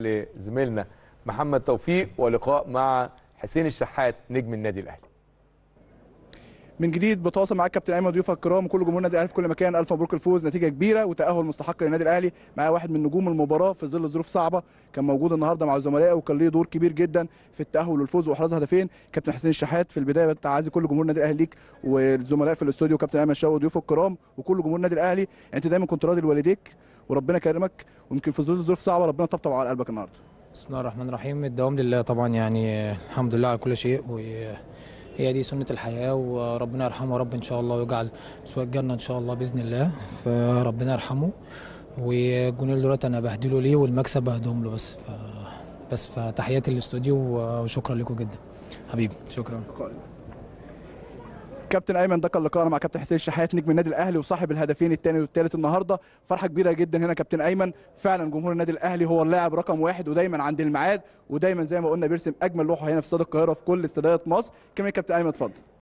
لزميلنا محمد توفيق ولقاء مع حسين الشحات نجم النادي الاهلي من جديد بتواصل معاك كابتن ايمن ضيوفك الكرام وكل جمهور النادي الاهلي في كل مكان الف مبروك الفوز نتيجه كبيره وتاهل مستحق للنادي الاهلي معاه واحد من نجوم المباراه في ظل ظروف صعبه كان موجود النهارده مع زملائه وكان ليه دور كبير جدا في التاهل والفوز واحراز هدفين كابتن حسين الشحات في البدايه تعازي كل جمهور النادي الاهلي ليك والزملاء في الاستوديو كابتن ايمن شاوي وضيوفه الكرام وكل جمهور النادي الاهلي انت دايما كنت راضي لوالديك وربنا كرمك ويمكن في ظل ظروف صعبه ربنا طبطب على قلبك النهارده بسم الله الرحمن الرحيم الدوام لله طبعا يعني الحمد لله على كل شيء وهي دي سنة الحياة وربنا يرحمه رب إن شاء الله ويجعل سوى الجنة إن شاء الله بإذن الله فربنا يرحمه والجونين دلوقتي أنا بهدله ليه والمكسب بهدهم له بس ف... بس فتحياتي للاستوديو وشكرا لكم جدا حبيبي شكرا كابتن ايمن ده كان لقاءنا مع كابتن حسين الشحات نجم النادي الاهلي وصاحب الهدفين الثاني والثالث النهارده فرحه كبيره جدا هنا كابتن ايمن فعلا جمهور النادي الاهلي هو اللاعب رقم واحد ودايما عند الميعاد ودايما زي ما قلنا بيرسم اجمل لوحه هنا في استاد القاهره في كل استادات مصر كمان كابتن ايمن اتفضل